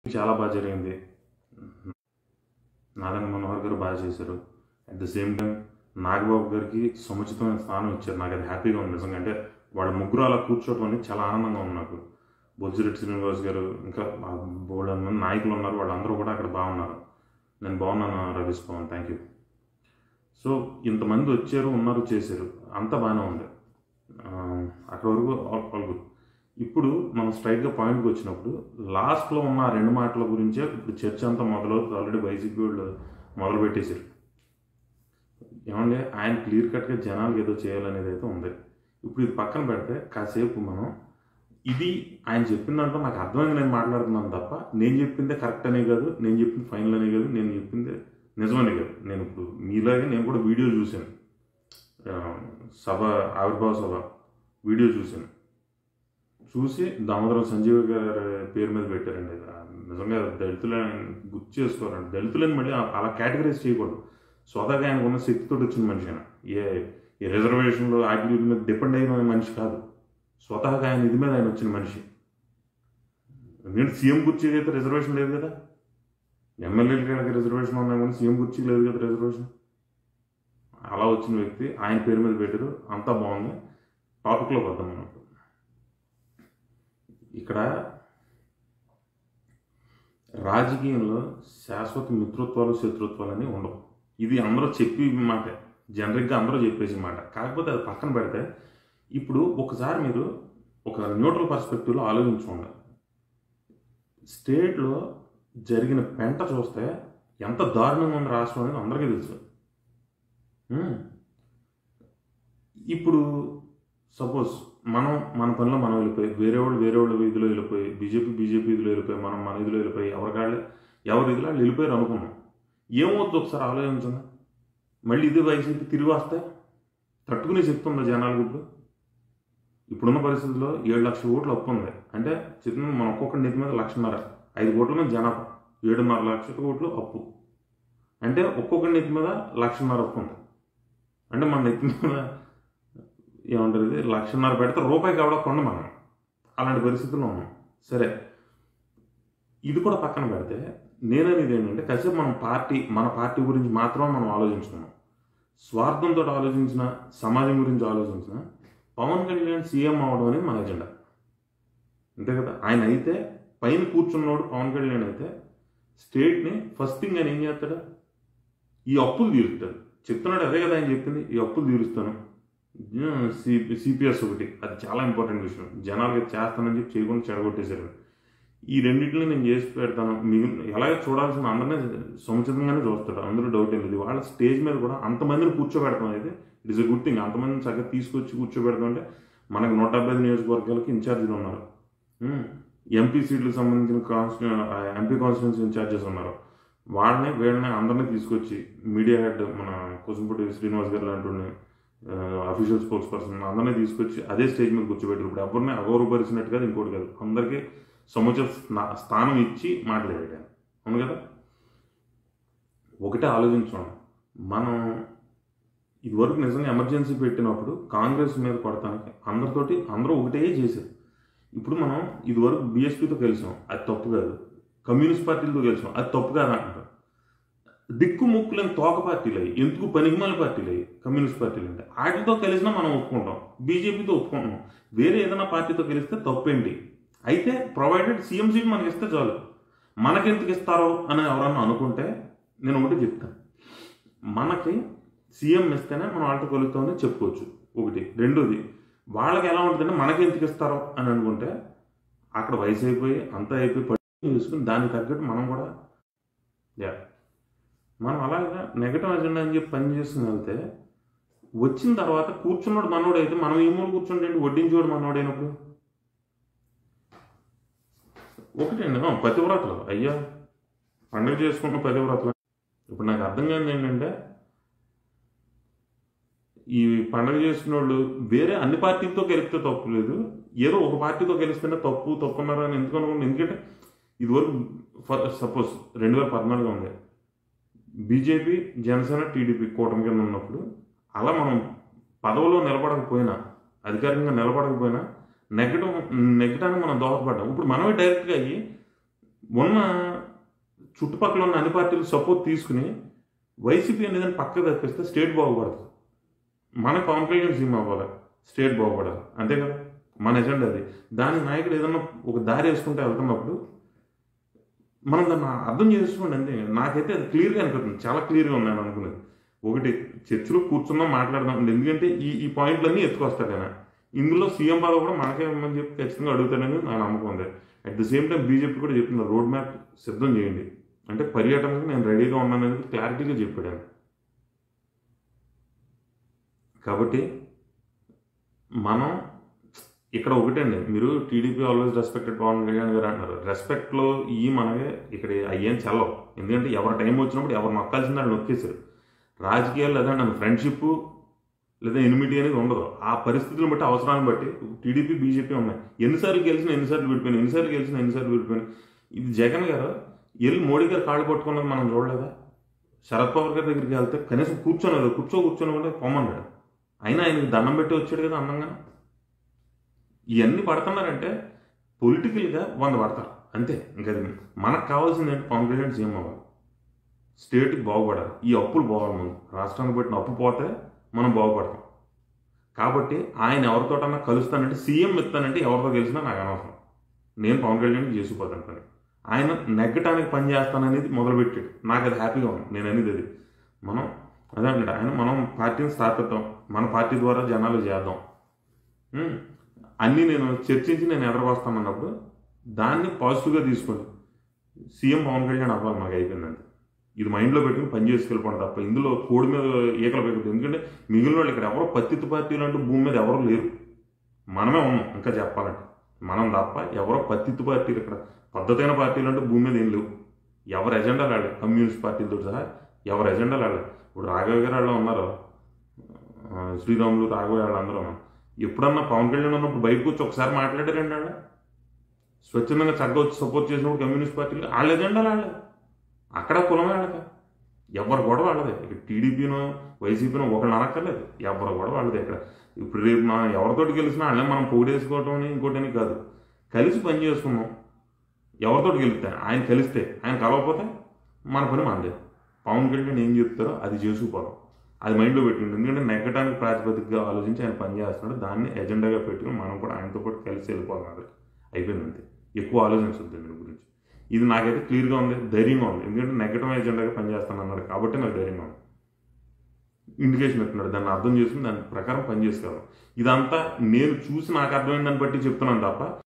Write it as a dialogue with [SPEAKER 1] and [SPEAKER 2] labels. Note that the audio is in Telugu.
[SPEAKER 1] చాలా బాగా జరిగింది నారాయణ మనోహర్ గారు బాగా చేశారు at the same time Nagababu గారికి సముచితమైన స్థానం ఇచ్చారు నాకు అది హ్యాపీగా ఉంది నిజంగా అంటే వాళ్ళ ముగ్గురు అలా కూర్చోవడం అనేది చాలా ఆనందంగా ఉంది నాకు బొజ్జిరెడ్డి శ్రీనివాస్ గారు ఇంకా బోల్డ్ మంది నాయకులు ఉన్నారు వాళ్ళందరూ కూడా అక్కడ బాగున్నారు నేను బాగున్నాను Ravish Pavan thank you so ఇంతమంది వచ్చారు ఉన్నారు చేశారు అంతా బాగానే ఉంది ఆ, అక్కడ వరకు ఆల్ ఆల్ గుడ్ ఇప్పుడు మనం స్ట్రైట్గా పాయింట్కి వచ్చినప్పుడు లాస్ట్లో ఉన్న ఆ రెండు మాటల గురించే ఇప్పుడు చర్చ అంతా మొదలవుతుంది ఆల్రెడీ వైసీపీ వాళ్ళు మొదలు పెట్టేశారు ఏమంటే ఆయన క్లియర్ కట్గా జనాలకు ఏదో చేయాలనేది అయితే ఉంది ఇప్పుడు ఇది పక్కన పెడితే కాసేపు మనం ఇది ఆయన చెప్పిన దాంట్లో నాకు అర్థమైంది నేను మాట్లాడుతున్నాను తప్ప నేను చెప్పిందే కరెక్ట్ అనే కాదు నేను చెప్పింది ఫైనల్ అనే కాదు నేను చెప్పిందే నిజమనే కాదు నేను ఇప్పుడు మీలాగే నేను కూడా వీడియో చూశాను ఆ, సభ ఆవిర్భావ సభ వీడియో చూశాను చూసి దామోదరం సంజీవ్ గారి పేరు మీద పెట్టారండి ఆ, నిజంగా దళితులని గుర్తు చేసుకోవాలండి దళితులని మళ్ళీ ఆ- అలా కేటగరైజ్ చేయకూడదు స్వతహాగా ఆయనకు ఉన్న శక్తితో వచ్చిన మనిషి ఆయన ఏ ఏ రిజర్వేషన్లో వాటి మీద డిపెండ్ అయిన మనిషి కాదు స్వతహాగా ఆయన ఇది మీద ఆయన వచ్చిన మనిషి ఎందుకంటే సీఎం కుర్చీ అయితే రిజర్వేషన్ లేదు కదా ఎమ్మెల్యేలకి రిజర్వేషన్ ఉన్నా కానీ సీఎం కుర్చీ లేదు కదా రిజర్వేషన్ అలా వచ్చిన వ్యక్తి ఆయన పేరు మీద పెట్టారు అంతా బాగుంది టాపిక్లోకి వద్దాం మనం ఇక్కడ రాజకీయంలో శాశ్వత మిత్రత్వాలు శత్రుత్వాలు అని ఉండవు ఇది అందరూ చెప్పి మాట జనరిక్గా అందరూ చెప్పేసి మాట కాకపోతే అది పక్కన పెడితే ఇప్పుడు ఒకసారి మీరు ఒక న్యూట్రల్ పర్స్పెక్టివ్లో ఆలోచించుకోండి స్టేట్లో జరిగిన పెంట చూస్తే ఎంత దారుణంగా ఉంది రాష్ట్రం అనేది అందరికీ తెలుసు ఉమ్. ఇప్పుడు సపోజ్ మనం మన పనిలో మనం వెళ్ళిపోయి వేరే వాళ్ళు వేరే వాళ్ళు ఇదిలో వెళ్ళిపోయి బీజేపీ బీజేపీ ఇదిలో వెళ్ళిపోయి మనం మన ఇదిలో వెళ్ళిపోయి ఎవరికాళ్ళే ఎవరి ఇదిలో వాళ్ళు వెళ్ళిపోయారు అనుకున్నాం ఏమవుతుంది ఒకసారి ఆలోచించండి మళ్ళీ ఇది వైసీపీ తిరిగి వస్తే తట్టుకునే శక్తి ఉందా జనాలకు ఇప్పుడు ఇప్పుడున్న పరిస్థితుల్లో ఏడు లక్షల ఓట్లు అప్పు ఉంది అంటే చిన్న మన ఒక్కొక్కరి నెత్తి మీద లక్షన్నర ఐదు కోట్ల మీద జనాభా ఏడున్నర లక్షల ఓట్లు అప్పు అంటే ఒక్కొక్కరి నెత్తి మీద లక్షన్నర అప్పు ఉంది అంటే మన నెత్తి మీద ఏమంటారు ఇది లక్షన్నర పెడితే రూపాయి కావడం కొండ మనం అలాంటి పరిస్థితుల్లో ఉన్నాం సరే ఇది కూడా పక్కన పెడితే నేననేది ఏంటంటే కాసేపు మనం పార్టీ మన పార్టీ గురించి మాత్రమే మనం ఆలోచించుకున్నాం స్వార్థంతో ఆలోచించిన సమాజం గురించి ఆలోచించిన పవన్ కళ్యాణ్ సీఎం అవడం అనేది మన ఎజెండా అంతే కదా ఆయన అయితే పైన కూర్చున్నోడు పవన్ కళ్యాణ్ అయితే స్టేట్ని ఫస్ట్ థింగ్ ఆయన ఏం చేస్తాడు ఈ అప్పులు తీరుస్తాడు చెప్తున్నాడు అదే కదా ఆయన చెప్పింది ఈ అప్పులు తీరుస్తాను సిపిఎస్ ఒకటి అది చాలా ఇంపార్టెంట్ విషయం జనాలకి చేస్తానని చెప్పి చేయకుండా చెడగొట్టేశారు ఈ రెండింటిని నేను చేసి పెడతాను మిగిలిన ఎలాగ చూడాల్సిన అందరినీ సముచితంగానే చూస్తాడు అందరూ డౌట్ ఏం లేదు వాళ్ళ స్టేజ్ మీద కూడా అంతమందిని కూర్చోబెడతాం అయితే it is a good thing అంతమందిని చక్కగా తీసుకొచ్చి కూర్చోబెడతాం అంటే మనకు నూట డెబ్బై ఐదు నియోజకవర్గాలకి ఇన్ఛార్జీలు ఉన్నారు ఎంపీ సీట్లకు సంబంధించిన కాన్స్టి ఎంపీ కాన్స్టిట్యూన్సీ ఇన్ఛార్జెస్ ఉన్నారు వాళ్ళని వీళ్ళని అందరినీ తీసుకొచ్చి మీడియా హెడ్ మన కోసంపూటి శ్రీనివాస్ గారు లాంటి అఫీషియల్ స్పోక్స్ పర్సన్ అందరినీ తీసుకొచ్చి అదే స్టేజ్ మీద కూర్చోబెట్టారు ఇప్పుడు ఎవరిని అగౌరవపరిచినట్టు కాదు ఇంకోటి కాదు అందరికీ సముచిత స్థా- స్థానం ఇచ్చి మాట్లాడాడు ఆయన. అవును కదా ఒకటే ఆలోచించండి మనం ఇదివరకు నిజంగా ఎమర్జెన్సీ పెట్టినప్పుడు కాంగ్రెస్ మీద కొడతానికి అందరితోటి అందరూ ఒకటే చేశారు ఇప్పుడు మనం ఇదివరకు బీఎస్పీతో కలిసాం అది తప్పు కాదు కమ్యూనిస్ట్ పార్టీలతో కలిసాం అది తప్పు కాదు అంటారు దిక్కు ముక్కులేని తోక పార్టీలు అయ్యి ఎందుకు పనికిమాల పార్టీలు అయ్యి కమ్యూనిస్ట్ పార్టీలు అంటే వాటితో కలిసినా మనం ఒప్పుకుంటాం బీజేపీతో ఒప్పుకుంటాం వేరే ఏదైనా పార్టీతో కలిస్తే తప్పేంటి అయితే ప్రొవైడెడ్ సీఎం సీట్ మనకి ఇస్తే చాలు మనకెందుకు ఇస్తారో అని ఎవరన్నా అనుకుంటే నేను ఒకటి చెప్తాను మనకి సీఎం ఇస్తేనే మనం వాళ్ళతో కలుగుతామని చెప్పుకోవచ్చు ఒకటి రెండోది వాళ్ళకి ఎలా ఉంటుందంటే మనకి ఎందుకు ఇస్తారో అని అనుకుంటే అక్కడ వయసు అయిపోయి అంతా అయిపోయి పడి చూసుకుని దానికి తగ్గట్టు మనం కూడా యా మనం అలాగా నెగటివ్ అజెండా అని చెప్పి పని చేసుకుని వెళ్తే వచ్చిన తర్వాత కూర్చున్నాడు మనోడు అయితే మనం ఏమో కూర్చుంటే వడ్డించేవాడు మనోడైనప్పుడు ఒకటండి ఆ, పతివ్రతలు అయ్యా పండుగ చేసుకున్న పతివ్రతలు ఇప్పుడు నాకు అర్థం కాదు ఏంటంటే ఈ పండుగ చేసిన వాళ్ళు వేరే అన్ని పార్టీలతో గెలిపితే తప్పు లేదు ఏదో ఒక పార్టీతో గెలిస్తేనే తప్పు తప్పున్నారు అని ఎందుకు అనుకుంటున్నాను ఎందుకంటే ఇదివరకు ఫర్ సపోజ్ రెండు వేల పద్నాలుగు ఉంది బీజేపీ జనసేన టీడీపీ కూటమి కింద ఉన్నప్పుడు అలా మనం పదవిలో నిలబడకపోయినా అధికారికంగా నిలబడకపోయినా నెగటివ్ నెగటానికి మనం దోహదపడ్డాం ఇప్పుడు మనమే డైరెక్ట్గా అయ్యి ఉన్న చుట్టుపక్కల ఉన్న అన్ని పార్టీలు సపోర్ట్ తీసుకుని వైసీపీ అనేది పక్క తప్పిస్తే స్టేట్ బాగుపడదు మన పవన్ కళ్యాణ్ సీమ్ అవ్వాలి స్టేట్ బాగుపడాలి అంతే కదా మన ఎజెండా అది దాని నాయకుడు ఏదన్నా ఒక దారి వేసుకుంటే వెళ్తున్నప్పుడు మనం దాన్ని అర్థం చేసుకోండి అంతే నాకైతే అది క్లియర్గా అనిపిస్తుంది చాలా క్లియర్గా ఉంది నేను అనుకునేది ఒకటి చర్చలో కూర్చున్నాం మాట్లాడదాం ఎందుకంటే ఈ ఈ పాయింట్లన్నీ ఎత్తుకొస్తాడు ఆయన ఇందులో సీఎం బాధ కూడా మనకే ఇవ్వమని చెప్పి ఖచ్చితంగా అడుగుతాడని నా నమ్మకం ఉంది at the same time BJP కూడా చెప్తున్న రోడ్ మ్యాప్ సిద్ధం చేయండి అంటే పర్యటనకు నేను రెడీగా ఉన్నానని క్లారిటీగా చెప్పాడు ఆయన కాబట్టి మనం ఇక్కడ ఒకటండి మీరు TDP always respected Pavan Kalyan garu అంటున్నారు రెస్పెక్ట్లో ఈ మనమే ఇక్కడ అయ్యేం చల్లవు ఎందుకంటే ఎవరి టైం వచ్చినప్పుడు ఎవరు నొక్కాల్సింది వాళ్ళు నొక్కేశారు రాజకీయాలు లేదా నన్ను ఫ్రెండ్షిప్ లేదా ఎనిమిటీ అనేది ఉండదు ఆ పరిస్థితులను బట్టి అవసరాన్ని బట్టి టీడీపీ బీజేపీ ఉన్నాయి ఎన్నిసార్లు గెలిచిన ఎన్నిసార్లు విడిపోయినా ఎన్నిసార్లు గెలిచిన ఎన్నిసార్లు విడిపోయినా ఇది జగన్ గారు వెళ్ళి మోడీ గారు కాళ్ళు పట్టుకున్నది మనం చూడలేదా శరద్ పవార్ గారి దగ్గరికి వెళ్తే కనీసం కూర్చోలేదు కూర్చో కూర్చొని కూడా పొమ్మన్నాడు అయినా ఆయనకి దండం పెట్టి వచ్చాడు కదా అందంగా ఇవన్నీ పడుతున్నారంటే పొలిటికల్గా వంద పడతారు అంతే ఇంకా అది మనకు కావాల్సింది ఏంటి పవన్ కళ్యాణ్ సీఎం అవ్వాలి స్టేట్కి బాగుపడాలి ఈ అప్పులు పోవాలి ముందు రాష్ట్రానికి పెట్టిన అప్పు పోతే మనం బాగుపడతాం కాబట్టి ఆయన ఎవరితోటన్నా కలుస్తానంటే సీఎం ఇస్తానంటే ఎవరితో గెలిచినా నాకు అనవసరం నేను పవన్ కళ్యాణ్ చేసుకుపోతాను పని ఆయన నెగ్గటానికి పని చేస్తాననేది మొదలుపెట్టాడు నాకు అది హ్యాపీగా ఉంది నేను అనేది అది మనం అదే అంటాడు ఆయన మనం పార్టీని స్థాపిద్దాం మన పార్టీ ద్వారా జనాలు చేద్దాం ఉమ్, అన్నీ నేను చర్చించి నేను ఎదరవస్తాను అన్నప్పుడు దాన్ని పాజిటివ్గా తీసుకోండి సీఎం పవన్ కళ్యాణ్ అవ్వాలి నాకు అయిపోయిందండి ఇది మైండ్లో పెట్టుకుని పని చేసుకెళ్ళిపోవడం తప్ప ఇందులో కోడి మీద ఈకలు పెట్టదు ఎందుకంటే మిగిలిన వాళ్ళు ఇక్కడ ఎవరో పత్తిత్ పార్టీలు అంటూ భూమి మీద ఎవరు లేరు మనమే ఉన్నాం ఇంకా చెప్పాలంటే మనం తప్ప ఎవరో పత్తిత్ పార్టీలు ఇక్కడ పద్ధతైన పార్టీలు అంటూ భూమి మీద ఏం లేవు ఎవరి ఎజెండాలు ఆడే కమ్యూనిస్ట్ పార్టీలతో సహా ఎవరి ఎజెండాలు ఆడే ఇప్పుడు రాఘవ గారు వాళ్ళు ఉన్నారు ఆ, శ్రీరాములు రాఘవ వాళ్ళు అందరూ ఉన్నారు ఎప్పుడన్నా పవన్ కళ్యాణ్ ఉన్నప్పుడు బయటకు వచ్చి ఒకసారి మాట్లాడారండి వాళ్ళు స్వచ్ఛందంగా చక్కగా వచ్చి సపోర్ట్ చేసినప్పుడు కమ్యూనిస్ట్ పార్టీలు వాళ్ళ ఎజెండాలు వాళ్ళే అక్కడ కులమే వాళ్ళకి ఎవరు కూడా వాళ్ళదే ఇక్కడ టీడీపీనో వైసీపీనో ఒకళ్ళు అనక్కర్లేదు ఎవరు కూడా వాళ్ళదే ఇక్కడ ఇప్పుడు రేపు మనం ఎవరితోటి గెలిచినా వాళ్ళే మనం పొగిడేసుకోవటం అని ఇంకోటి అని కాదు కలిసి పని చేసుకున్నాం ఎవరితోటి గెలిస్తే ఆయన కలిస్తే ఆయన కలవకపోతే మన పని మనదే పవన్ కళ్యాణ్ ఏం చెప్తారో అది చేసుకుపోదాం అది మైండ్లో పెట్టుకుంటుంది ఎందుకంటే నెగ్గటానికి ప్రాతిపదికగా ఆలోచించి ఆయన పని చేస్తున్నాడు దాన్ని ఎజెండాగా పెట్టుకుని మనం కూడా ఆయనతో పాటు కలిసి వెళ్ళిపోదాం అది అయిపోయింది అంతే ఎక్కువ ఆలోచించద్దు దీని గురించి ఇది నాకైతే క్లియర్గా ఉంది ధైర్యంగా ఉంది ఎందుకంటే నెగటివ్ ఎజెండాగా పనిచేస్తాను అన్నాడు కాబట్టి నాకు ధైర్యంగా ఉంది ఇండికేషన్ ఇస్తున్నాడు దాన్ని అర్థం చేసుకుని దాని ప్రకారం పనిచేసుకోవాలి ఇదంతా నేను చూసి నాకు అర్థమైన దాన్ని బట్టి చెప్తున్నాను తప్ప